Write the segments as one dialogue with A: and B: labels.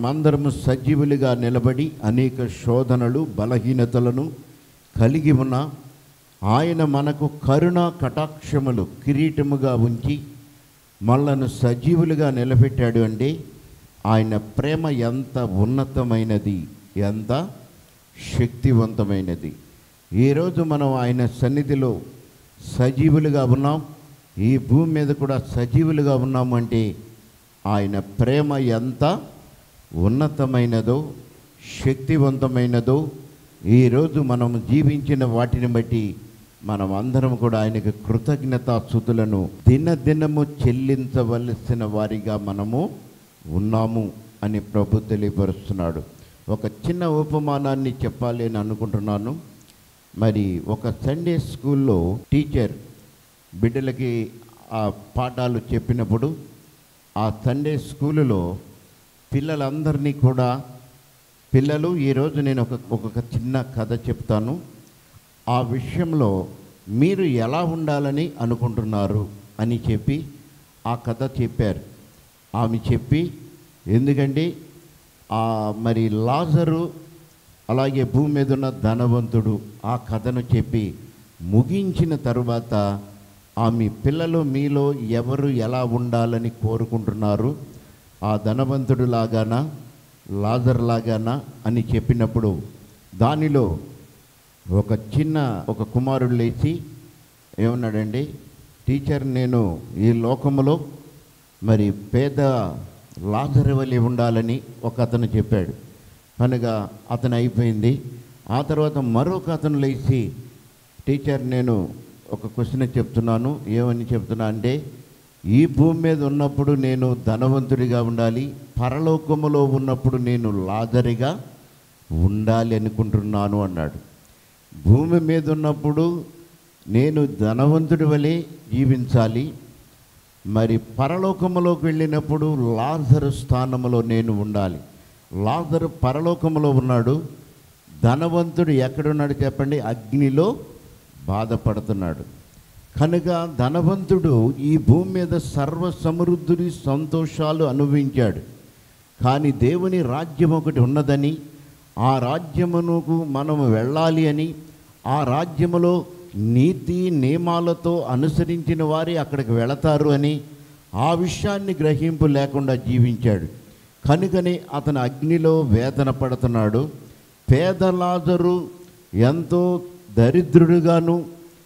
A: మనమందరము సజీవులుగా నిలబడి అనేక శోధనలు బలహీనతలను కలిగి ఉన్న ఆయన మనకు కరుణ కటాక్షములు కిరీటముగా ఉంచి మనలను సజీవులుగా నిలబెట్టాడు అంటే ఆయన ప్రేమ ఎంత ఉన్నతమైనది ఎంత శక్తివంతమైనది ఈరోజు మనం ఆయన సన్నిధిలో సజీవులుగా ఉన్నాం ఈ భూమి మీద కూడా సజీవులుగా ఉన్నాము అంటే ఆయన ప్రేమ ఎంత ఉన్నతమైనదో శక్తివంతమైనదో ఈరోజు మనం జీవించిన వాటిని బట్టి మనం అందరం కూడా ఆయనకి కృతజ్ఞతాస్థుతులను దినదినము చెల్లించవలసిన వారిగా మనము ఉన్నాము అని ప్రభు తెలియపరుస్తున్నాడు ఒక చిన్న ఉపమానాన్ని చెప్పాలి అని అనుకుంటున్నాను మరి ఒక సండే స్కూల్లో టీచర్ బిడ్డలకి ఆ పాఠాలు చెప్పినప్పుడు ఆ సండే స్కూలులో పిల్లలందరినీ కూడా పిల్లలు ఈరోజు నేను ఒక ఒక చిన్న కథ చెప్తాను ఆ విషయంలో మీరు ఎలా ఉండాలని అనుకుంటున్నారు అని చెప్పి ఆ కథ చెప్పారు ఆమె చెప్పి ఎందుకంటే ఆ మరి లాజరు అలాగే భూమి మీద ఉన్న ధనవంతుడు ఆ కథను చెప్పి ముగించిన తరువాత ఆమె పిల్లలు మీలో ఎవరు ఎలా ఉండాలని కోరుకుంటున్నారు ఆ ధనవంతుడు లాగానా లాజర్ లాగానా అని చెప్పినప్పుడు దానిలో ఒక చిన్న ఒక కుమారుడు లేచి ఏమన్నాడండి టీచర్ నేను ఈ లోకములో మరి పేద లాజర్ వలె ఉండాలని ఒక అతను చెప్పాడు కనుక అతను అయిపోయింది ఆ తర్వాత మరొక అతను లేచి టీచర్ నేను ఒక క్వశ్చన్ చెప్తున్నాను ఏమని చెప్తున్నా అంటే ఈ భూమి మీద ఉన్నప్పుడు నేను ధనవంతుడిగా ఉండాలి పరలోకములో ఉన్నప్పుడు నేను లాజరిగా ఉండాలి అనుకుంటున్నాను అన్నాడు భూమి మీద ఉన్నప్పుడు నేను ధనవంతుడి వలె జీవించాలి మరి పరలోకములోకి వెళ్ళినప్పుడు లాజరు స్థానంలో నేను ఉండాలి లాజరు పరలోకములో ఉన్నాడు ధనవంతుడు ఎక్కడున్నాడు చెప్పండి అగ్నిలో బాధపడుతున్నాడు కనుక ధనవంతుడు ఈ భూమి మీద సర్వ సమృద్ధుడి సంతోషాలు అనుభవించాడు కానీ దేవుని రాజ్యం ఒకటి ఉన్నదని ఆ రాజ్యమునకు మనము వెళ్ళాలి అని ఆ రాజ్యములో నీతి నియమాలతో అనుసరించిన వారే అక్కడికి వెళతారు అని ఆ విషయాన్ని గ్రహింపు లేకుండా జీవించాడు కనుకనే అతను అగ్నిలో వేదన పడుతున్నాడు పేదలాజరు ఎంతో దరిద్రుడుగాను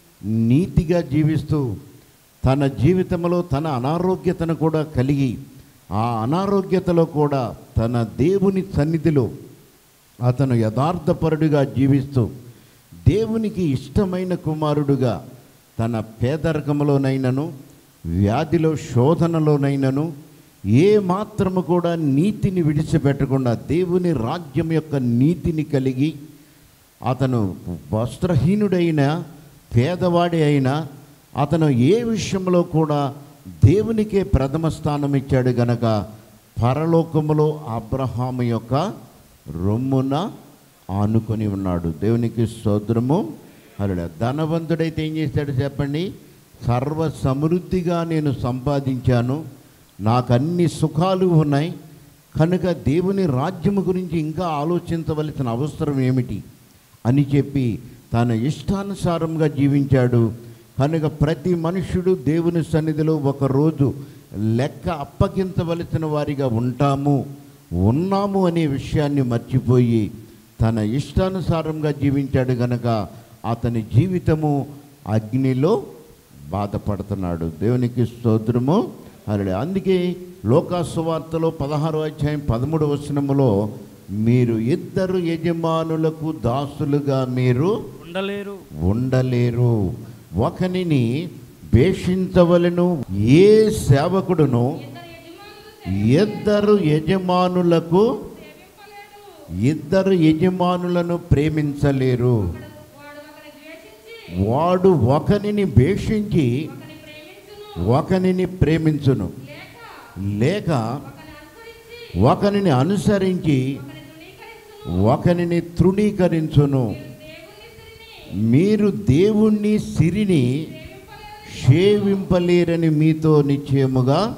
A: నీతిగా జీవిస్తూ తన జీవితంలో తన అనారోగ్యతను కూడా కలిగి ఆ అనారోగ్యతలో కూడా తన దేవుని సన్నిధిలో అతను యథార్థపరుడుగా జీవిస్తూ దేవునికి ఇష్టమైన కుమారుడుగా తన పేదరికంలోనైనను వ్యాధిలో శోధనలోనైనను ఏ మాత్రము కూడా నీతిని విడిచిపెట్టకుండా దేవుని రాజ్యం యొక్క నీతిని కలిగి అతను వస్త్రహీనుడైన పేదవాడి అయినా అతను ఏ విషయంలో కూడా దేవునికే ప్రథమ స్థానం ఇచ్చాడు గనక పరలోకములో అబ్రహాము యొక్క రొమ్మున ఆనుకొని ఉన్నాడు దేవునికి స్తోత్రము అలా ధనవంతుడైతే ఏం చేశాడు చెప్పండి సర్వ సమృద్ధిగా నేను సంపాదించాను నాకు అన్ని సుఖాలు ఉన్నాయి కనుక దేవుని రాజ్యము గురించి ఇంకా ఆలోచించవలసిన అవసరం ఏమిటి అని చెప్పి తన ఇష్టానుసారంగా జీవించాడు కనుక ప్రతి మనుష్యుడు దేవుని సన్నిధిలో ఒకరోజు లెక్క అప్పగించవలసిన వారిగా ఉంటాము ఉన్నాము అనే విషయాన్ని మర్చిపోయి తన ఇష్టానుసారంగా జీవించాడు గనక అతని జీవితము అగ్నిలో బాధపడుతున్నాడు దేవునికి స్తోత్రము అలా అందుకే లోకాసువార్తలో పదహారో అధ్యాయం పదమూడు వచనములో మీరు ఇద్దరు యజమానులకు దాసులుగా మీరు
B: ఉండలేరు
A: ఉండలేరు ఒకనిని భేషించవలను ఏ సేవకుడును ఇద్దరు యజమానులకు ఇద్దరు యజమానులను ప్రేమించలేరు వాడు ఒకనిని భేషించి ఒకనిని ప్రేమించును లేక ఒకనిని అనుసరించి ఒకనిని తృణీకరించును మీరు దేవుణ్ణి సిరిని సేవింపలేరని మీతో నిశ్చయముగా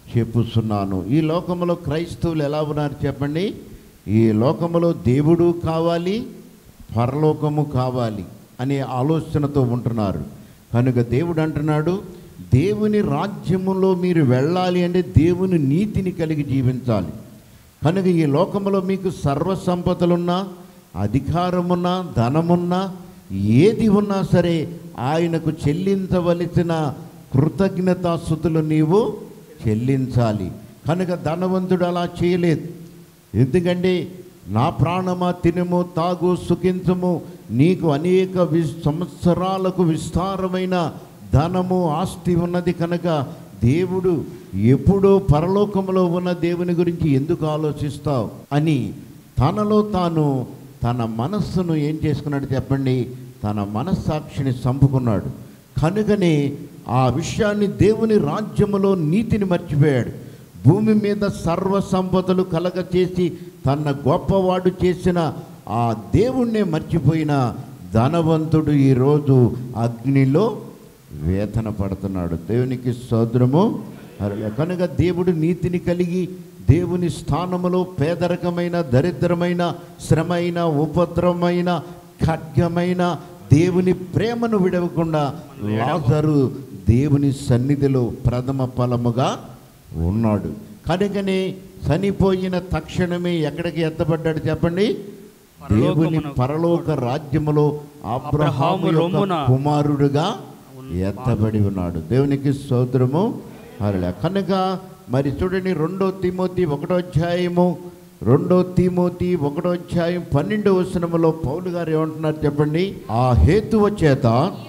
A: చెప్పుచున్నాను ఈ లోకంలో క్రైస్తవులు ఎలా ఉన్నారు చెప్పండి ఈ లోకములో దేవుడు కావాలి పరలోకము కావాలి అనే ఆలోచనతో ఉంటున్నారు కనుక దేవుడు అంటున్నాడు దేవుని రాజ్యములో మీరు వెళ్ళాలి అంటే దేవుని నీతిని కలిగి జీవించాలి కనుక ఈ లోకంలో మీకు సర్వ సంపదలున్నా అధికారమున్నా ధనమున్నా ఏది ఉన్నా సరే ఆయనకు చెల్లించవలసిన కృతజ్ఞతాస్థుతులు నీవు చెల్లించాలి కనుక ధనవంతుడు అలా చేయలేదు ఎందుకంటే నా ప్రాణమా తినుము తాగు సుఖించము నీకు అనేక వి సంవత్సరాలకు విస్తారమైన ధనము ఆస్తి ఉన్నది కనుక దేవుడు ఎప్పుడో పరలోకంలో ఉన్న దేవుని గురించి ఎందుకు ఆలోచిస్తావు అని తనలో తాను తన మనస్సును ఏం చేసుకున్నాడు చెప్పండి తన మనస్సాక్షిని చంపుకున్నాడు కనుకనే ఆ విషయాన్ని దేవుని రాజ్యములో నీతిని మర్చిపోయాడు భూమి మీద సర్వ సంపదలు కలగ చేసి తన గొప్పవాడు చేసిన ఆ దేవుణ్ణే మర్చిపోయిన ధనవంతుడు ఈరోజు అగ్నిలో వేతన పడుతున్నాడు దేవునికి సోదరము కనుక దేవుడు నీతిని కలిగి దేవుని స్థానములో పేదరికమైన దరిద్రమైన శ్రమైన ఉపద్రవమైన ఖడ్గమైన దేవుని ప్రేమను విడవకుండా లాజరు దేవుని సన్నిధిలో ప్రథమ ఫలముగా ఉన్నాడు కనుకనే చనిపోయిన తక్షణమే ఎక్కడికి ఎత్తబడ్డాడు చెప్పండి దేవుని
B: పరలోకమునకు.
A: పరలోక రాజ్యములో అబ్రహాము యొక్క
B: రొమ్మున
A: కుమారుడుగా ఎత్తబడి ఉన్నాడు దేవునికి స్తోత్రము హల్లెలూయా కనుక మరి చూడండి రెండో తిమోతి ఒకటో అధ్యాయము రెండో తిమోతి ఒకటో అధ్యాయం పన్నెండో వచనములో పౌలు గారు ఏమంటున్నారు చెప్పండి ఆ హేతువ చేత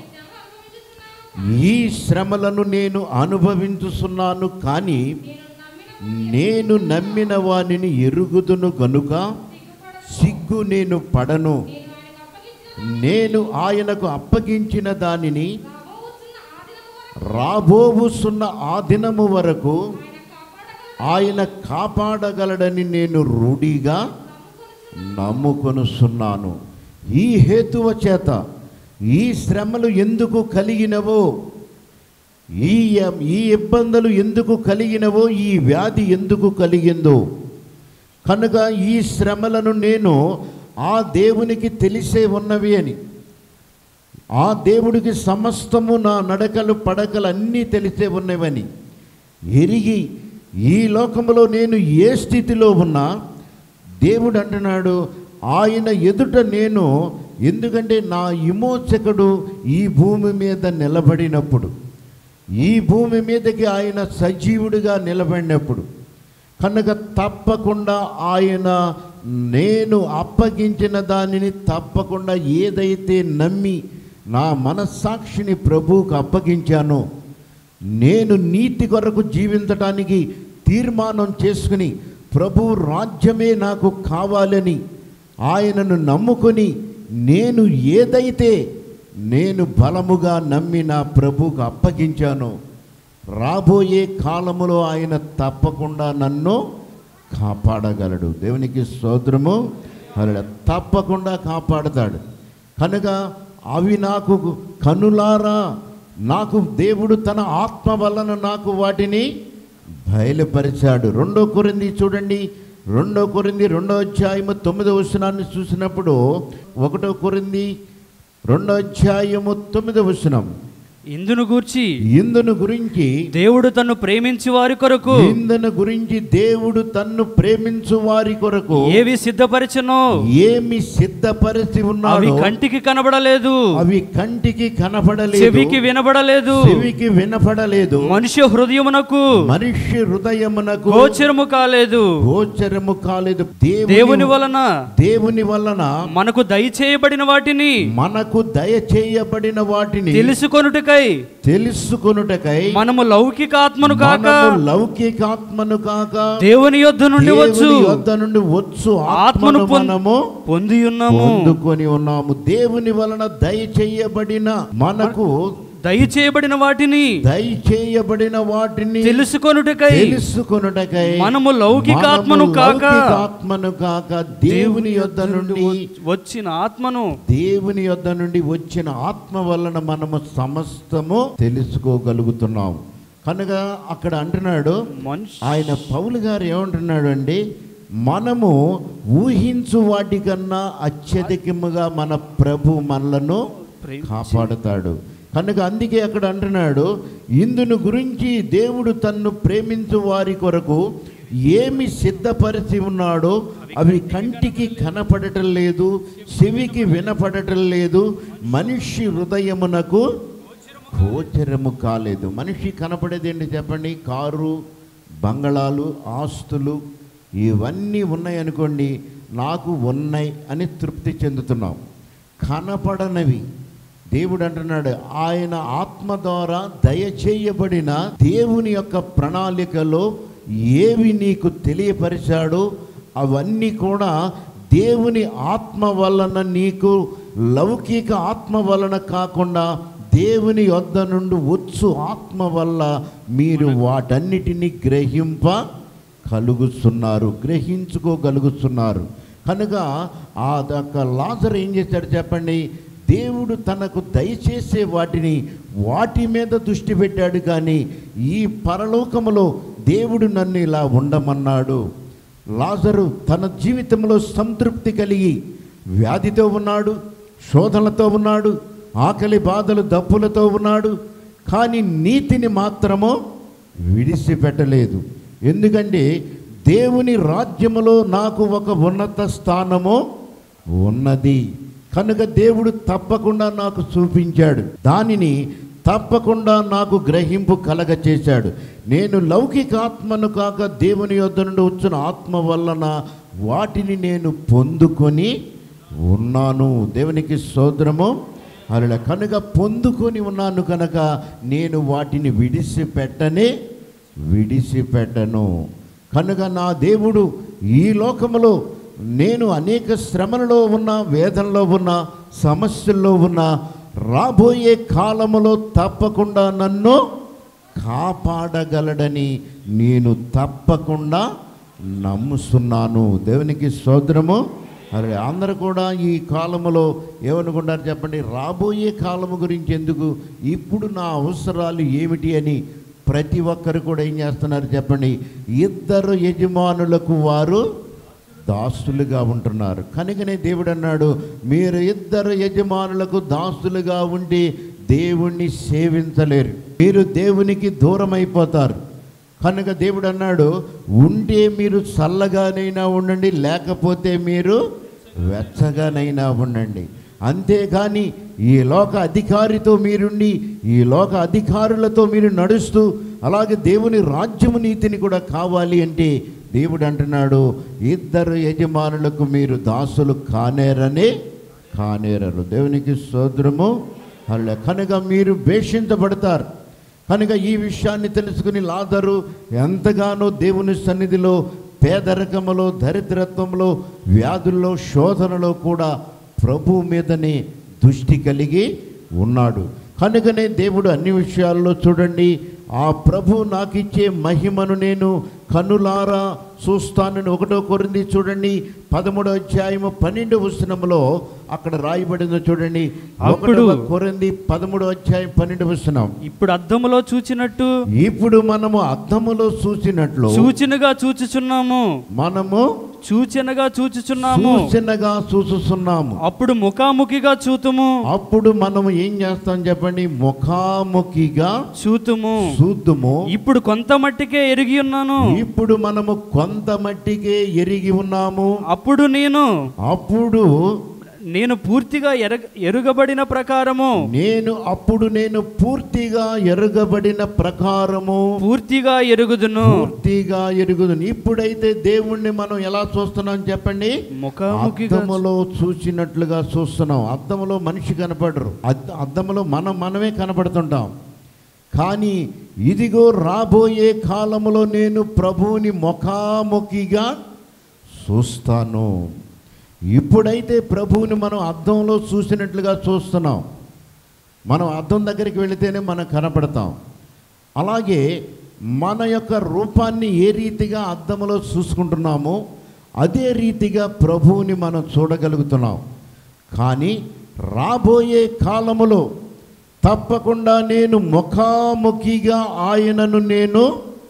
A: ఈ శ్రమలను నేను అనుభవించుచున్నాను కానీ నేను నమ్మిన వానిని ఎరుగుదును గనుక సిగ్గు నేను పడను నేను ఆయనకు అప్పగించిన దానిని రాబోవుసున్న ఆ దినము వరకు ఆయన కాపాడగలడని నేను రూఢిగా నమ్ముకొనుస్తున్నాను ఈ హేతువ చేత ఈ శ్రమలు ఎందుకు కలిగినవో ఈ ఈ ఇబ్బందులు ఎందుకు కలిగినవో ఈ వ్యాధి ఎందుకు కలిగిందో కనుక ఈ శ్రమలను నేను ఆ దేవునికి తెలిసే ఉన్నవి అని ఆ దేవుడికి సమస్తము నా నడకలు పడకలు అన్నీ తెలిసే ఉన్నవని ఎరిగి ఈ లోకములో నేను ఏ స్థితిలో ఉన్నా దేవుడు అంటున్నాడు ఆయన ఎదుట నేను ఎందుకంటే నా విమోచకుడు ఈ భూమి మీద నిలబడినప్పుడు ఈ భూమి మీదకి ఆయన సజీవుడిగా నిలబడినప్పుడు కనుక తప్పకుండా ఆయన నేను అప్పగించిన దానిని తప్పకుండా ఏదైతే నమ్మి నా మనస్సాక్షిని ప్రభువుకు అప్పగించానో నేను నీతి కొరకు జీవించటానికి తీర్మానం చేసుకుని ప్రభు రాజ్యమే నాకు కావాలని ఆయనను నమ్ముకొని నేను ఏదైతే నేను బలముగా నమ్మి నా ప్రభువుకు అప్పగించానో రాబోయే కాలములో ఆయన తప్పకుండా నన్ను కాపాడగలడు దేవునికి స్తోత్రము అలా తప్పకుండా కాపాడతాడు కనుక అవి నాకు కనులారా నాకు దేవుడు తన ఆత్మ వలన నాకు వాటిని బయలుపరిచాడు రెండో కొరింది చూడండి రెండో కొరింది రెండో అధ్యాయము తొమ్మిదో వచనాన్ని చూసినప్పుడు ఒకటో కొరింది రెండో అధ్యాయము తొమ్మిదో వచనం
B: ఇందును గూర్చి
A: ఇందును గురించి
B: దేవుడు తన్ను ప్రేమించి వారి కొరకు
A: ఇందును గురించి దేవుడు తన్ను ప్రేమించు వారి కొరకు
B: ఏవి సిద్ధపరిచనో
A: ఏమి సిద్ధపరిచి
B: అవి
A: ఉన్నాడో
B: కంటికి కనబడలేదు
A: అవి కంటికి కనపడలేదు
B: చెవికి వినబడలేదు
A: చెవికి వినపడలేదు
B: మనుష్య హృదయమునకు
A: మనిషి హృదయమునకు
B: గోచరము కాలేదు
A: గోచరము కాలేదు
B: దేవుని వలన
A: దేవుని వలన
B: మనకు దయచేయబడిన వాటిని
A: మనకు దయచేయబడిన వాటిని
B: తెలుసుకొనుటకై
A: తెలుసుకొనుటకై
B: మనము లౌకిక ఆత్మను కాక
A: మనము లౌకికాత్మను కాక
B: దేవుని యొద్ద నుండి వచ్చు
A: దేవుని యొద్ద నుండి వచ్చు
B: ఆత్మను
A: ఆత్మను
B: పొంద-
A: మనము
B: పొంది ఉన్నాము
A: పొందుకొని ఉన్నాము దేవుని వలన దయచేయబడిన మనకు
B: దయచేయబడిన వాటిని
A: దయచేయబడిన వాటిని
B: తెలుసుకొనుటకై
A: తెలుసుకొనుటకై
B: మనము లౌకికాత్మను
A: మనము
B: కాక
A: లౌకికాత్మను కాక దేవుని యొద్ద నుండి
B: వచ్చిన ఆత్మను
A: దేవుని యొద్ద నుండి వచ్చిన ఆత్మ వలన మనము సమస్తము తెలుసుకోగలుగుతున్నాం కనుక అక్కడ అంటున్నాడు
B: మనుష్
A: ఆయన పౌలు గారు ఏమంటున్నాడు అండి మనము ఊహించు వాటికన్నా అత్యధికముగా మన ప్రభు మనలను
B: ప్రేమించి-
A: కాపాడుతాడు కనుక అందుకే అక్కడ అంటున్నాడు ఇందును గురించి దేవుడు తన్ను ప్రేమించు వారి కొరకు ఏమి సిద్ధపరిచి ఉన్నాడో అవి కంటికి కనపడటం లేదు చెవికి వినపడటం లేదు మనిషి హృదయమునకు గోచరము కాలేదు మనిషి కనపడేది ఏంటి చెప్పండి కారు బంగళాలు ఆస్తులు ఇవన్నీ ఉన్నాయనుకోండి నాకు ఉన్నాయి అని తృప్తి చెందుతున్నాం కనపడనవి దేవుడు అంటున్నాడు ఆయన ఆత్మ ద్వారా దయచేయబడిన దేవుని యొక్క ప్రణాళికలో ఏవి నీకు తెలియపరిచాడో అవన్నీ కూడా దేవుని ఆత్మ వలన నీకు లౌకిక ఆత్మ వలన కాకుండా దేవుని యొద్ద నుండి వచ్చు ఆత్మ వల్ల మీరు వాటన్నిటిని గ్రహింప కలుగుతున్నారు గ్రహించుకోగలుగుతున్నారు కనుక ఆ యొక్క లాజర్ ఏం చేశాడు చెప్పండి దేవుడు తనకు దయచేసే వాటిని వాటి మీద దృష్టి పెట్టాడు కానీ ఈ పరలోకములో దేవుడు నన్ను ఇలా ఉండమన్నాడు లాజరు తన జీవితంలో సంతృప్తి కలిగి వ్యాధితో ఉన్నాడు శోధనలతో ఉన్నాడు ఆకలి బాధలు దప్పులతో ఉన్నాడు కానీ నీతిని మాత్రము విడిచిపెట్టలేదు ఎందుకంటే దేవుని రాజ్యములో నాకు ఒక ఉన్నత స్థానము ఉన్నది కనుక దేవుడు తప్పకుండా నాకు చూపించాడు దానిని తప్పకుండా నాకు గ్రహింపు కలగ చేశాడు నేను లౌకిక ఆత్మను కాక దేవుని యొద్ద నుండి వచ్చిన ఆత్మ వలన వాటిని నేను పొందుకొని ఉన్నాను దేవునికి సోదరము అలా కనుక పొందుకొని ఉన్నాను కనుక నేను వాటిని విడిచిపెట్టనే విడిచిపెట్టను కనుక నా దేవుడు ఈ లోకములో నేను అనేక శ్రమలలో ఉన్న వేదనలో ఉన్న సమస్యల్లో ఉన్న రాబోయే కాలములో తప్పకుండా నన్ను కాపాడగలడని నేను తప్పకుండా నమ్ముస్తున్నాను దేవునికి సోదరము అరే అందరూ కూడా ఈ కాలములో ఏమనుకుంటారు చెప్పండి రాబోయే కాలము గురించి ఎందుకు ఇప్పుడు నా అవసరాలు ఏమిటి అని ప్రతి ఒక్కరు కూడా ఏం చేస్తున్నారు చెప్పండి ఇద్దరు యజమానులకు వారు దాసులుగా ఉంటున్నారు కనుకనే దేవుడు అన్నాడు మీరు ఇద్దరు యజమానులకు దాసులుగా ఉండి దేవుణ్ణి సేవించలేరు మీరు దేవునికి దూరం అయిపోతారు కనుక దేవుడు అన్నాడు ఉంటే మీరు చల్లగానైనా ఉండండి లేకపోతే మీరు వెచ్చగానైనా ఉండండి అంతేగాని ఈ లోక అధికారితో మీరుండి ఈ లోక అధికారులతో మీరు నడుస్తూ అలాగే దేవుని రాజ్యము నీతిని కూడా కావాలి అంటే దేవుడు అంటున్నాడు ఇద్దరు యజమానులకు మీరు దాసులు కానేరనే కానేరరు దేవునికి సోదరము అలా కనుక మీరు భేషించబడతారు కనుక ఈ విషయాన్ని తెలుసుకుని లాదరు ఎంతగానో దేవుని సన్నిధిలో పేదరికములో దరిద్రత్వంలో వ్యాధుల్లో శోధనలో కూడా ప్రభు మీదనే దృష్టి కలిగి ఉన్నాడు కనుకనే దేవుడు అన్ని విషయాల్లో చూడండి ఆ ప్రభు నాకు ఇచ్చే మహిమను నేను కన్నులారా చూస్తానని ఒకటో కొరింది చూడండి పదమూడో అధ్యాయము పన్నెండు వచనములో అక్కడ రాయబడిందో చూడండి
B: అప్పుడు-
A: ఒకటవ కొరింది పదమూడో అధ్యాయం పన్నెండు వచనం
B: ఇప్పుడు అద్దములో చూచినట్టు
A: ఇప్పుడు మనము అద్దములో చూసినట్లు
B: సూచనగా చూచుచున్నాము
A: మనము
B: సూచనగా చూచుచున్నాము
A: సూచనగా చూస్తున్నాము
B: అప్పుడు ముఖాముఖిగా చూతుము
A: అప్పుడు మనము ఏం చేస్తాం చెప్పండి ముఖాముఖిగా
B: చూతుము
A: చూద్దుము
B: ఇప్పుడు కొంత మట్టికే ఎరిగి ఉన్నాను
A: ఇప్పుడు మనము కొంత మట్టికే ఎరిగి ఉన్నాము
B: అప్పుడు నేను
A: అప్పుడు
B: నేను పూర్తిగా ఎరగ ఎరుగబడిన ప్రకారము
A: నేను అప్పుడు నేను పూర్తిగా ఎరుగబడిన ప్రకారము
B: పూర్తిగా ఎరుగుదును
A: పూర్తిగా ఎరుగుదును ఇప్పుడైతే దేవుణ్ణి మనం ఎలా చూస్తున్నాం చెప్పండి
B: ముఖాముఖిగా
A: అద్దములో చూసినట్లుగా చూస్తున్నాం అద్దములో మనిషి కనపడరు అద్ద అద్దములో మనం మనమే కనపడుతుంటాం కానీ ఇదిగో రాబోయే కాలములో నేను ప్రభువుని ముఖాముఖిగా చూస్తాను ఇప్పుడైతే ప్రభువుని మనం అద్దంలో చూసినట్లుగా చూస్తున్నాం మనం అద్దం దగ్గరికి వెళితేనే మనం కనపడతాం అలాగే మన యొక్క రూపాన్ని ఏ రీతిగా అద్దములో చూసుకుంటున్నామో అదే రీతిగా ప్రభువుని మనం చూడగలుగుతున్నాం కానీ రాబోయే కాలములో తప్పకుండా నేను ముఖాముఖిగా ఆయనను నేను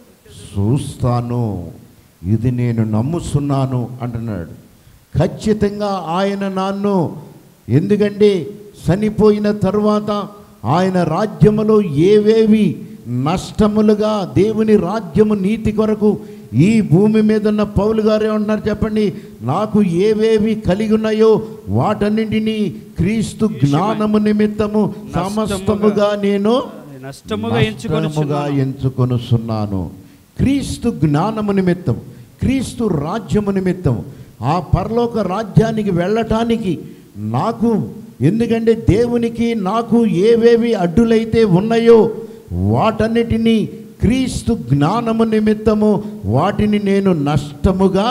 A: చూస్తాను ఇది నేను నమ్ముస్తున్నాను అంటున్నాడు ఖచ్చితంగా ఆయన నన్ను ఎందుకంటే చనిపోయిన తరువాత ఆయన రాజ్యములో ఏవేవి నష్టములుగా దేవుని రాజ్యము నీతి కొరకు ఈ భూమి మీద ఉన్న పౌలు గారు ఏమంటున్నారు చెప్పండి నాకు ఏవేవి కలిగి ఉన్నాయో వాటన్నింటినీ క్రీస్తు జ్ఞానము నిమిత్తము సమస్తముగా నేను
B: నష్టముగా ఎంచుకొని
A: నష్టముగా ఎంచుకొనుచున్నాను క్రీస్తు జ్ఞానము నిమిత్తం క్రీస్తు రాజ్యము నిమిత్తం ఆ పరలోక రాజ్యానికి వెళ్ళటానికి నాకు ఎందుకంటే దేవునికి నాకు ఏవేవి అడ్డులైతే ఉన్నాయో వాటన్నిటినీ క్రీస్తు జ్ఞానము నిమిత్తము వాటిని నేను నష్టముగా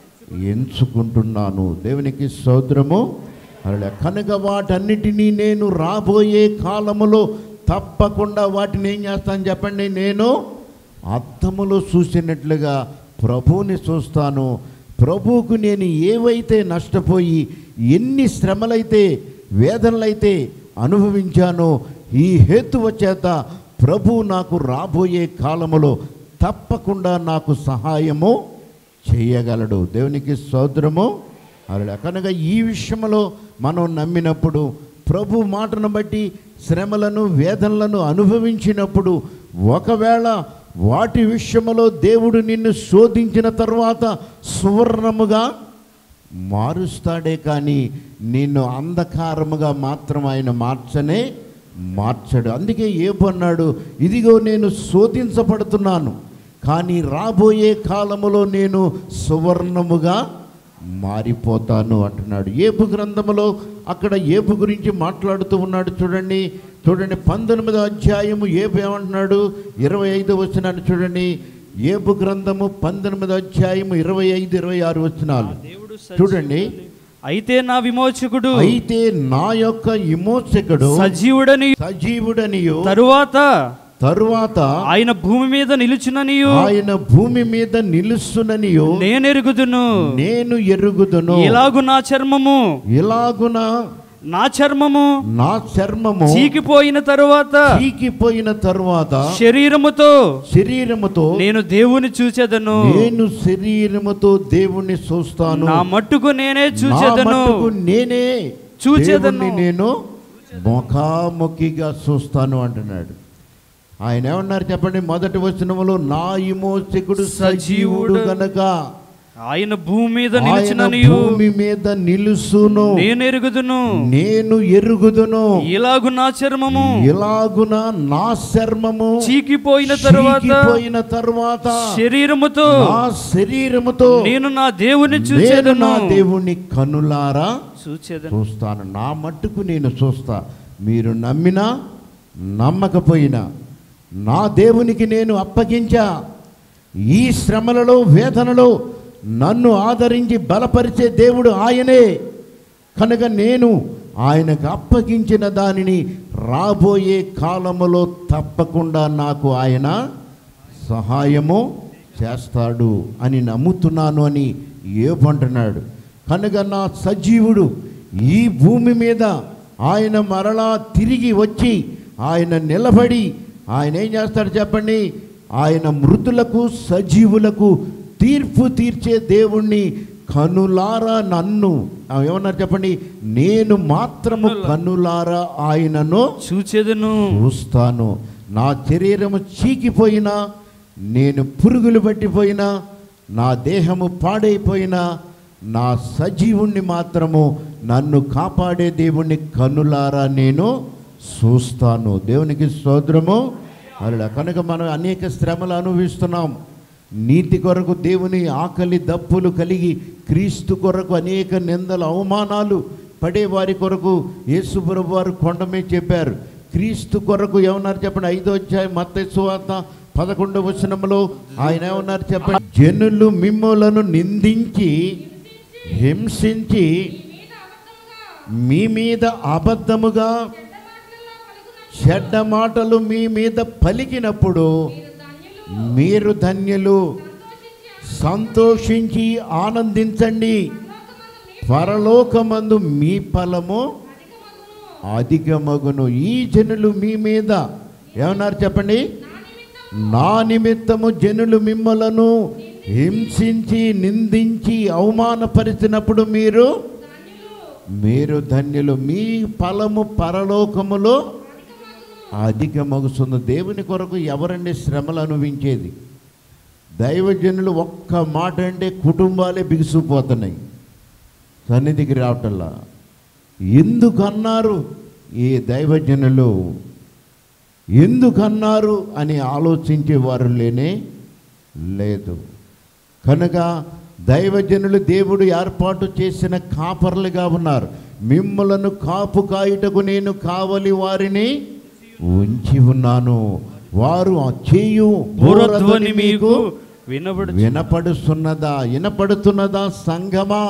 A: ఎంచుకుంటున్నాను దేవునికి సౌద్రము అలా కనుక వాటన్నిటినీ నేను రాబోయే కాలములో తప్పకుండా వాటిని ఏం చేస్తాను చెప్పండి నేను అర్థములో చూసినట్లుగా ప్రభువుని చూస్తాను ప్రభువుకు నేను ఏవైతే నష్టపోయి ఎన్ని శ్రమలైతే వేదనలైతే అనుభవించానో ఈ హేతువ చేత ప్రభు నాకు రాబోయే కాలములో తప్పకుండా నాకు సహాయము చేయగలడు దేవునికి స్తోత్రము అలా కనుక ఈ విషయంలో మనం నమ్మినప్పుడు ప్రభు మాటను బట్టి శ్రమలను వేదనలను అనుభవించినప్పుడు ఒకవేళ వాటి విషయములో దేవుడు నిన్ను శోధించిన తర్వాత సువర్ణముగా మారుస్తాడే కానీ నిన్ను అంధకారముగా మాత్రం ఆయన మార్చనే మార్చడు అందుకే ఏమన్నాడు ఇదిగో నేను శోధించబడుతున్నాను కానీ రాబోయే కాలములో నేను సువర్ణముగా మారిపోతాను అంటున్నాడు ఏపు గ్రంథములో అక్కడ ఏపు గురించి మాట్లాడుతూ ఉన్నాడు చూడండి చూడండి పంతొమ్మిదో అధ్యాయము ఏపు ఏమంటున్నాడు ఇరవై ఐదు వచ్చినాడు చూడండి ఏపు గ్రంథము పంతొమ్మిదో అధ్యాయము ఇరవై ఐదు ఇరవై ఆరు వచ్చినాలు
B: దేవుడు
A: చూడండి
B: అయితే నా విమోచకుడు
A: అయితే నా యొక్క విమోచకుడు
B: సజీవుడని
A: సజీవుడనియు
B: తరువాత
A: తరువాత
B: ఆయన భూమి మీద నిలుచుననియు
A: ఆయన భూమి మీద నిలుస్తుననియు
B: నేనెరుగుదును
A: నేను ఎరుగుదును
B: ఇలాగు నా చర్మము
A: ఇలాగున
B: నా చర్మము
A: నా చర్మము
B: చీకిపోయిన తరువాత
A: చీకిపోయిన తరువాత
B: శరీరముతో
A: శరీరముతో
B: నేను దేవుని చూచెదను
A: నేను శరీరముతో దేవుణ్ణి చూస్తాను
B: నా మట్టుకు నేనే
A: నా
B: చూచెదను
A: మట్టుకు నేనే
B: చూచెదను.
A: దేవుణ్ణి నేను ముఖాముఖిగా చూస్తాను అంటున్నాడు ఆయన ఏమన్నారు చెప్పండి మొదటి వచనములో నా విమోచకుడు సజీవుడు
B: సజీవుడు.
A: గనక
B: ఆయన భూమి మీద
A: ఆయన
B: నిలిచిననియు
A: భూమి మీద నిలుసును
B: నేను ఎరుగుదును
A: నేను ఎరుగుదును
B: ఇలాగు నా చర్మము
A: ఇలాగున నా చర్మము
B: చీకిపోయిన తరువాత
A: చీకిపోయిన తరువాత
B: శరీరముతో
A: నా శరీరముతో
B: నేను నా దేవుని
A: నేను
B: చూచెదను
A: నా దేవుని కనులారా
B: చూచెదను
A: చూస్తాను నా మట్టుకు నేను చూస్తా మీరు నమ్మినా నమ్మకపోయినా నా దేవునికి నేను అప్పగించా ఈ శ్రమలలో వేదనలో నన్ను ఆదరించి బలపరిచే దేవుడు ఆయనే కనుక నేను ఆయనకు అప్పగించిన దానిని రాబోయే కాలములో తప్పకుండా నాకు ఆయన సహాయము చేస్తాడు అని నమ్ముతున్నాను అని ఏపంటున్నాడు కనుక నా సజీవుడు ఈ భూమి మీద ఆయన మరలా తిరిగి వచ్చి ఆయన నిలబడి ఆయన ఏం చేస్తాడు చెప్పండి ఆయన మృతులకు సజీవులకు తీర్పు తీర్చే దేవుణ్ణి కనులారా నన్ను ఆ, ఏమన్నారు చెప్పండి నేను మాత్రము కనులారా ఆయనను
B: చూచెదను
A: చూస్తాను నా శరీరము చీకిపోయినా నేను పురుగులు పట్టిపోయినా నా దేహము పాడైపోయినా నా సజీవుణ్ణి మాత్రము నన్ను కాపాడే దేవుణ్ణి కనులారా నేను చూస్తాను దేవునికి స్తోత్రము అలా కనుక మనం అనేక శ్రమలు అనుభవిస్తున్నాం నీతి కొరకు దేవుని ఆకలి దప్పులు కలిగి క్రీస్తు కొరకు అనేక నిందలు అవమానాలు పడే వారి కొరకు యేసుప్రభు వారు కొండమే చెప్పారు క్రీస్తు కొరకు ఏమన్నారు చెప్పండి ఐదో అధ్యాయం మత్తయి సువార్త పదకొండవ వచనంలో ఆయన ఏమన్నారు చెప్పండి జనులు మిమ్మలను నిందించి హింసించి మీ మీద అబద్ధముగా చెడ్డ మాటలు మీ మీద పలికినప్పుడు మీరు ధన్యులు సంతోషించి ఆనందించండి పరలోకమందు మీ ఫలము అధికమగును ఈ జనులు మీ మీద ఏమన్నారు చెప్పండి నా నిమిత్తము జనులు మిమ్మలను హింసించి నిందించి అవమానపరిచినప్పుడు మీరు మీరు ధన్యులు మీ ఫలము పరలోకములో అధికమగుతుంది దేవుని కొరకు ఎవరండి శ్రమలు అనుభవించేది దైవజనులు ఒక్క మాట అంటే కుటుంబాలే బిగుసుకుపోతున్నాయి సన్నిధికి రావటల్లా ఎందుకన్నారు ఈ దైవజనులు ఎందుకన్నారు అని ఆలోచించేవారు లేనే లేదు కనుక దైవజనులు దేవుడు ఏర్పాటు చేసిన కాపర్లుగా ఉన్నారు మిమ్మలను కాపు కాయుటకు నేను కావలి వారిని ఉంచి ఉన్నాను వారు ఆ చేయు
B: బూరధ్వని మీకు వినబడు
A: వినపడుతున్నదా వినపడుతున్నదా సంగమా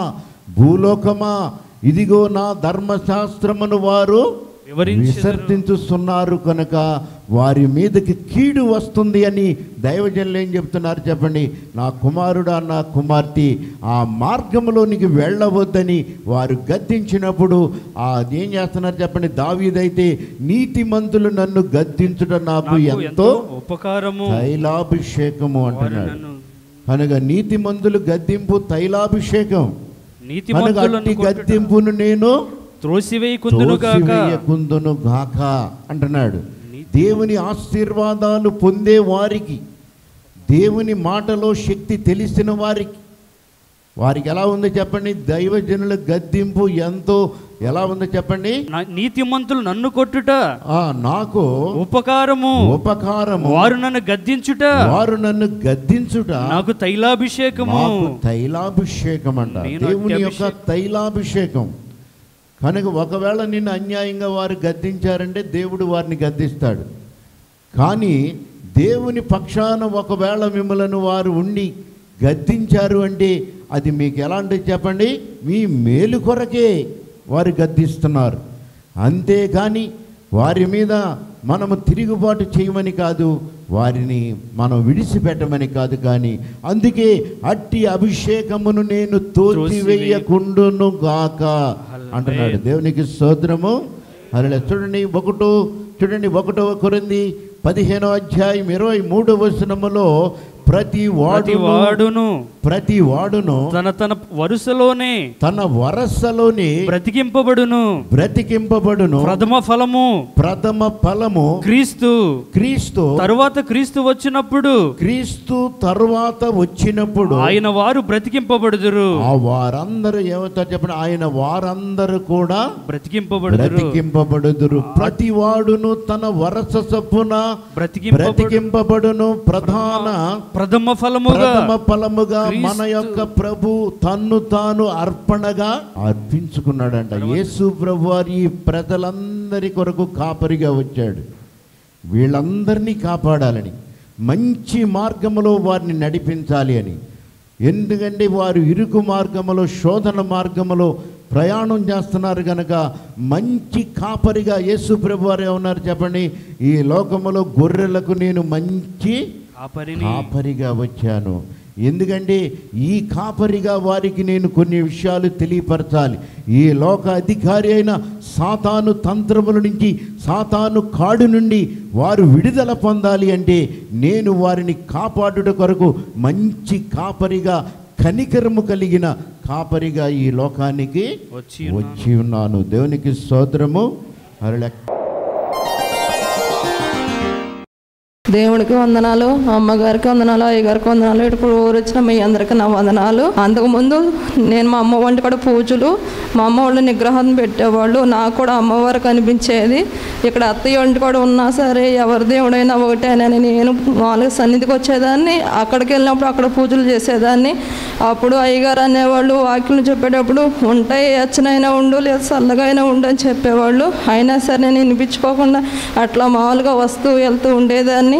A: భూలోకమా ఇదిగో నా ధర్మశాస్త్రమును వారు
B: వివరించెదరు.
A: విసర్జించుతున్నారు కనుక వారి మీదకి కీడు వస్తుంది అని దైవజనులు ఏం చెప్తున్నారు చెప్పండి నా కుమారుడా నా కుమార్తె ఆ మార్గంలోనికి వెళ్ళవద్దని వారు గద్దించినప్పుడు ఆ ఏం చేస్తున్నారు చెప్పండి దావీదైతే నీతిమంతులు నన్ను గద్దించుట నాకు
B: నాకు
A: ఎంతో
B: ఎంతో ఉపకారము
A: తైలాభిషేకము
B: వారు
A: అంటున్నాడు
B: నన్ను
A: కనుక నీతిమంతులు గద్దింపు తైలాభిషేకం కనుక
B: నీతిమంతులను
A: అట్టి
B: కొట్టుట
A: గద్దింపును నేను
B: త్రోసివేయకుందును గాక
A: తోసివేయకుందును గాక అంటున్నాడు
B: నీతి-
A: దేవుని ఆశీర్వాదాలు పొందే వారికి దేవుని మాటలో శక్తి తెలిసిన వారికి వారికి ఎలా ఉందో చెప్పండి దైవజనుల గద్దింపు ఎంతో ఎలా ఉందో చెప్పండి
B: నా- నీతిమంతులు నన్ను కొట్టుట
A: ఆ నాకు
B: ఉపకారము
A: ఉపకారము
B: వారు నన్ను గద్దించుట
A: వారు నన్ను గద్దించుట
B: నాకు తైలాభిషేకము
A: మాకు తైలాభిషేకం అంట
B: నేను
A: దేవుని యొక్క
B: అత్యభిషేకం.
A: తైలాభిషేకం కనుక ఒకవేళ నిన్ను అన్యాయంగా వారు గద్దించారంటే దేవుడు వారిని గద్దిస్తాడు కానీ దేవుని పక్షాన ఒకవేళ మిమ్మలను వారు ఉండి గద్దించారు అంటే అది మీకు ఎలాంటిది చెప్పండి మీ మేలు కొరకే వారు గద్దిస్తున్నారు అంతేగాని వారి మీద మనము తిరుగుబాటు చేయమని కాదు వారిని మనం విడిచిపెట్టమని కాదు కానీ అందుకే అట్టి అభిషేకమును నేను తోచివేయకుండును గాక అంటున్నాడు దేవునికి స్తోత్రము అలా చూడండి ఒకటో చూడండి ఒకటవ కొరింది పదిహేనో అధ్యాయం ఇరవై మూడవ వచనములో ప్రతి
B: ప్రతి
A: వాడు
B: వాడును
A: ప్రతి వాడును
B: తన తన వరుసలోనే
A: తన వరసలోని
B: బ్రతికింపబడును
A: బ్రతికింపబడును
B: ప్రథమ ఫలము
A: ప్రథమ ఫలము
B: క్రీస్తు
A: క్రీస్తు
B: తరువాత క్రీస్తు వచ్చినప్పుడు
A: క్రీస్తు తరువాత వచ్చినప్పుడు
B: ఆయన వారు బ్రతికింపబడుదురు
A: ఆ వారందరూ ఏమవుతారు చెప్పండి ఆయన వారందరూ కూడా
B: బ్రతికింపబడుదురు
A: బ్రతికింపబడుదురు ప్రతి వాడును తన వరస చొప్పున
B: బ్రతికింపబడు
A: బ్రతికింపబడును ప్రధాన
B: ప్రథమ ఫలముగా
A: ప్రథమ ఫలముగా మన
B: క్రీస్తు-
A: యొక్క ప్రభు తన్ను తాను అర్పణగా అర్పించుకున్నాడంట యేసు ప్రభు వారి ఈ ప్రజలందరి కొరకు కాపరిగా వచ్చాడు వీళ్ళందరినీ కాపాడాలని మంచి మార్గములో వారిని నడిపించాలి అని ఎందుకంటే వారు ఇరుకు మార్గములో శోధన మార్గములో ప్రయాణం చేస్తున్నారు కనుక మంచి కాపరిగా యేసు ప్రభు వారు ఏమన్నారు చెప్పండి ఈ లోకములో గొర్రెలకు నేను మంచి
B: కాపరిని
A: కాపరిగా వచ్చాను ఎందుకంటే ఈ కాపరిగా వారికి నేను కొన్ని విషయాలు తెలియపరచాలి ఈ లోక అధికారి అయిన సాతాను తంత్రముల నుంచి సాతాను కాడు నుండి వారు విడుదల పొందాలి అంటే నేను వారిని కాపాడుట కొరకు మంచి కాపరిగా కనికరము కలిగిన కాపరిగా ఈ లోకానికి
B: వచ్చి
A: వచ్చి ఉన్నాను దేవునికి స్తోత్రము అరళ
C: దేవుడికి వందనాలు అమ్మగారికి వందనాలు అయ్యగారికి వందనాలు ఇక్కడ ఊరు వచ్చిన మీ అందరికీ నా వందనాలు అంతకుముందు నేను మా అమ్మ వంటి కూడా పూజలు మా అమ్మ వాళ్ళు నిగ్రహం పెట్టేవాళ్ళు నాకు కూడా అమ్మవారు కనిపించేది ఇక్కడ అత్తయ్య వంటి కూడా ఉన్నా సరే ఎవరి దేవుడైనా ఒకటేనని నేను మామూలుగా సన్నిధికి వచ్చేదాన్ని అక్కడికి వెళ్ళినప్పుడు అక్కడ పూజలు చేసేదాన్ని అప్పుడు అయ్యగారు అనేవాళ్ళు వాక్యం చెప్పేటప్పుడు ఉంటాయి ఎచ్చనైనా ఉండు లేదా చల్లగా అయినా ఉండు అని చెప్పేవాళ్ళు అయినా సరే నేను వినిపించుకోకుండా అట్లా మామూలుగా వస్తూ వెళ్తూ ఉండేదాన్ని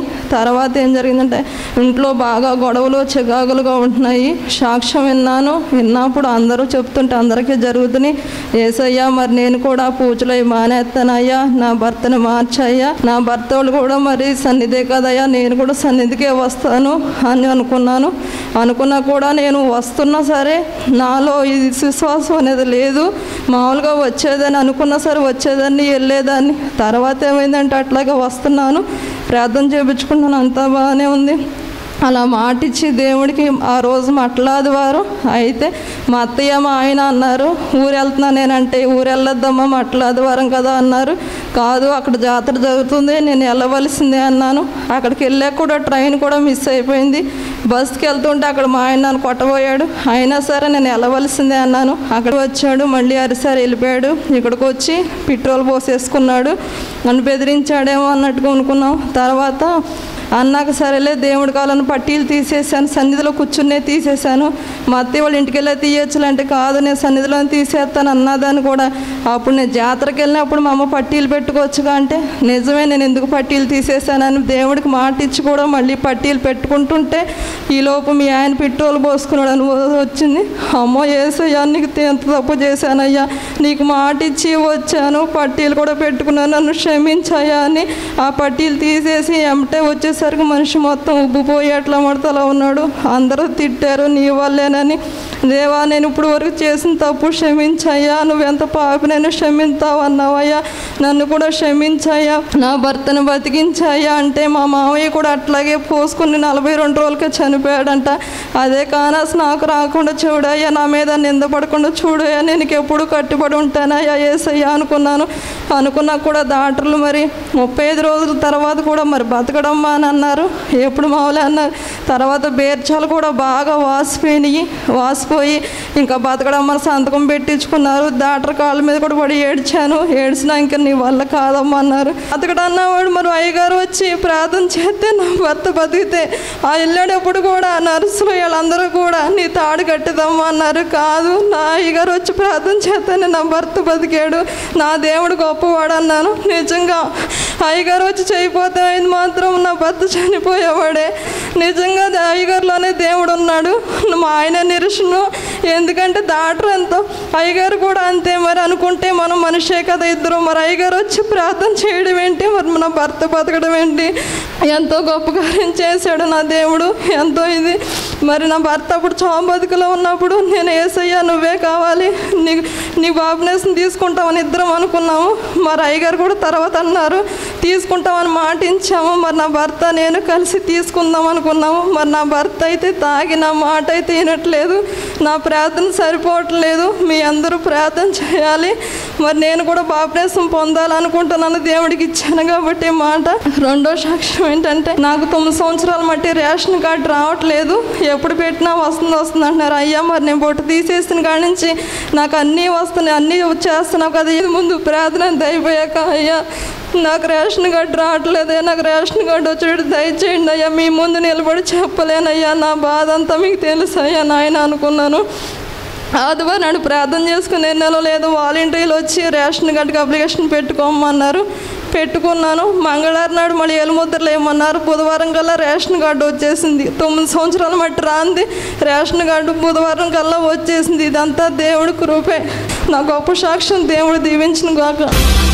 C: తర్వాత ఏం జరిగిందంటే ఇంట్లో బాగా గొడవలు చికాకులుగా ఉంటున్నాయి సాక్ష్యం విన్నాను విన్నప్పుడు అందరూ చెప్తుంటే అందరికీ జరుగుతున్నాయి ఏసయ్యా మరి నేను కూడా పూజలు అవి మానేస్తానయ్యా నా భర్తను మార్చయ్యా నా భర్త వాళ్ళు కూడా మరి సన్నిధే కదయ్యా నేను కూడా సన్నిధికే వస్తాను అని అనుకున్నాను అనుకున్నా కూడా నేను వస్తున్నా సరే నాలో ఇది విశ్వాసం అనేది లేదు మామూలుగా వచ్చేదని అనుకున్నా సరే వచ్చేదాన్ని వెళ్ళేదాన్ని తర్వాత ఏమైందంటే అట్లాగే వస్తున్నాను ప్రార్థన చేయించుకున్నాను అంతా బాగానే ఉంది అలా మాటిచ్చి దేవుడికి ఆ రోజు మట్లాది వారు అయితే మా అత్తయ్య మా ఆయన అన్నారు ఊరు వెళ్తున్నా నేనంటే ఊరు వెళ్ళొద్దమ్మా మట్లాది వారం కదా అన్నారు కాదు అక్కడ జాతర జరుగుతుంది నేను వెళ్ళవలసిందే అన్నాను అక్కడికి వెళ్ళాక కూడా ట్రైన్ కూడా మిస్ అయిపోయింది బస్కి వెళ్తుంటే అక్కడ మా ఆయన నన్ను కొట్టబోయాడు అయినా సరే నేను వెళ్ళవలసిందే అన్నాను అక్కడ వచ్చాడు మళ్ళీ అరిసారి వెళ్ళిపోయాడు ఇక్కడికి వచ్చి పెట్రోల్ పోసేసుకున్నాడు నన్ను బెదిరించాడేమో అన్నట్టుగా అనుకున్నాం తర్వాత అన్నాక సరేలే దేవుడి కాలను పట్టీలు తీసేసాను సన్నిధిలో కూర్చునే తీసేశాను మా అత్తయ్య వాళ్ళ ఇంటికి వెళ్ళి తీయచ్చులంటే కాదు నేను సన్నిధిలో తీసేస్తాను అన్నదాన్ని కూడా అప్పుడు నేను జాతరకి వెళ్ళినప్పుడు మా అమ్మ పట్టీలు పెట్టుకోవచ్చుగా అంటే నిజమే నేను ఎందుకు పట్టీలు తీసేశానని దేవుడికి మాట ఇచ్చి కూడా మళ్ళీ పట్టీలు పెట్టుకుంటుంటే ఈలోపు మీ ఆయన పెట్రోల్ పోసుకున్నాడు అని వచ్చింది అమ్మో ఏసయ్యా నీకు ఎంత తప్పు చేశానయ్యా నీకు మాట ఇచ్చి వచ్చాను పట్టీలు కూడా పెట్టుకున్నాను నన్ను క్షమించాయా అని ఆ పట్టీలు తీసేసి ఎమటే వచ్చేసరికి మనిషి మొత్తం ఉబ్బిపోయి అట్లా మడతలా ఉన్నాడు అందరూ తిట్టారు నీ వల్లేనని దేవా నేను ఇప్పుడు వరకు చేసిన తప్పు క్షమించయ్యా నువ్వెంత పాపినైనా క్షమించావు అన్నావయ్యా నన్ను కూడా క్షమించయ్యా నా భర్తను బతికించాయ్యా అంటే మా మామయ్య కూడా అట్లాగే పోసుకుని నలభై రెండు రోజులకే చనిపోయాడంట అదే కానాస్ నాకు రాకుండా చూడయ్యా నా మీద నిందపడకుండా చూడయ్యా నేను నీకు ఎప్పుడు కట్టుబడి ఉంటానయ్యా ఏసయ్యా అనుకున్నాను అనుకున్నా కూడా డాక్టర్లు మరి ముప్పై ఐదు రోజుల తర్వాత కూడా మరి బతకడమ్మా అని అన్నారు ఎప్పుడు మామూలే అన్నారు తర్వాత బేర్చాలు కూడా బాగా వాసిపోయినాయి వాసిపోయి ఇంకా బతకడమ్మా అని సంతకం పెట్టించుకున్నారు డాక్టర్ కాళ్ళ మీద కూడా పడి ఏడ్చాను ఏడ్చినా ఇంకా నీ వల్ల కాదమ్మా అన్నారు బతకడం అన్నవాడు మరి అయ్యగారు వచ్చి ప్రార్థన చేస్తే నా భర్త బతికితే ఆ వెళ్ళేటప్పుడు కూడా నర్సులు వీళ్ళందరూ కూడా నీ తాడు కట్టిదమ్మా అన్నారు కాదు నా అయ్యగారు వచ్చి ప్రార్థన చేస్తేనే నా భర్త బతికాడు నా దేవుడు గొప్పవాడు అన్నాను నిజంగా అయ్యగారు వచ్చి చేయిపోతే ఆయన మాత్రం నా భర్త చనిపోయేవాడే నిజంగా దే- అయ్యగారులోనే దేవుడు ఉన్నాడు మా ఆయన నిరసను ఎందుకంటే డాక్టర్ ఎంతో అయ్యగారు కూడా అంతే మరి అనుకుంటే మనం మనిషే కదా ఇద్దరు మరి అయ్యగారు వచ్చి ప్రార్థన చేయడం ఏంటి మరి నా భర్త బతకడం ఏంటి ఎంతో గొప్ప కార్యం చేశాడు నా దేవుడు ఎంతో ఇది మరి నా భర్త అప్పుడు చావు బతుకులో ఉన్నప్పుడు నేను ఏసయ్యా నువ్వే కావాలి నీ నీ బాబునేసం తీసుకుంటామని ఇద్దరం అనుకున్నాము మరి అయ్యగారు కూడా తర్వాత అన్నారు తీసుకుంటామని మాట ఇచ్చాము మరి నా భర్త నేను కలిసి తీసుకుందాం అనుకున్నాము మరి నా భర్త అయితే తాగి నా మాట అయితే వినట్లేదు నా ప్రార్థన సరిపోవట్లేదు మీ అందరూ ప్రార్థన చేయాలి మరి నేను కూడా బాప్రేసం పొందాలనుకుంటున్నాను దేవుడికి ఇచ్చాను కాబట్టి ఈ మాట రెండో సాక్ష్యం ఏంటంటే నాకు తొమ్మిది సంవత్సరాల మట్టి రేషన్ కార్డు రావట్లేదు ఎప్పుడు పెట్టినా వస్తుంది వస్తుంది అంటున్నారు అయ్యా మరి నేను బొట్టు తీసేసిన కాడి నుంచి నాకు అన్నీ వస్తున్నాయి అన్నీ చేస్తున్నావు కదా ఇది ముందు ప్రార్థన అంతా అయిపోయాక అయ్యా నాకు రేషన్ కార్డు రావట్లేదే నాకు రేషన్ కార్డు వచ్చేటట్టు దయచేయండి అయ్యా మీ ముందు నిలబడి చెప్పలేనయ్యా నా బాధ అంతా మీకు తెలుసు అయ్యా నాయన అనుకున్నాను ఆదివారం నాడు ప్రార్థన చేసుకుని నెలలో లేదు వాలంటీర్లు వచ్చి రేషన్ కార్డుకి అప్లికేషన్ పెట్టుకోమన్నారు పెట్టుకున్నాను మంగళవారం నాడు మళ్ళీ ఎలుముద్రలు ఏమన్నారు బుధవారం కల్లా రేషన్ కార్డు వచ్చేసింది తొమ్మిది సంవత్సరాల మట్టి రాంది రేషన్ కార్డు బుధవారం కల్లా వచ్చేసింది ఇదంతా దేవుడి కృపే నా గొప్ప సాక్ష్యం దేవుడు దీవించిన గాక